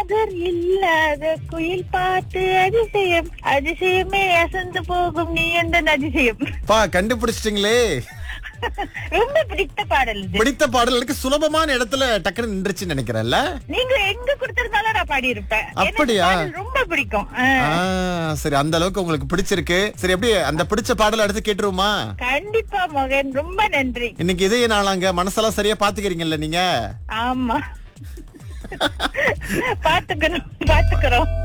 காதர் இல்லாத குயில் பாட்டு அதிசயம் அதிசயமே அசந்து போகும் நீ என்ற அதிசயம் பா கண்டுபிடிச்சிட்டீங்களே ரொம்ப பிடித்த பாடல் இது பிடித்த பாடல் எனக்கு சுலபமான இடத்துல டக்குன்னு நின்றுச்சுன்னு நினைக்கிறேன்ல நீங்க எங்க கொடுத்திருந்தாலும் நான் பாடி இருப்பேன் அப்படியா? ரொம்ப பிடிக்கும் ஆ. ஆ, சரி அந்த அளவுக்கு உங்களுக்கு பிடிச்சிருக்கு சரி எப்படி அந்த பிடிச்ச பாடல் அடுத்து கேட்டுருவோமா கண்டிப்பா மகன் ரொம்ப நன்றி இன்னைக்கு இதே நாளாங்க மனசெல்லாம் சரியா பாத்துக்கிறீங்கல்ல நீங்க ஆமா பாத்துக்கணும் பாத்துக்கிறோம்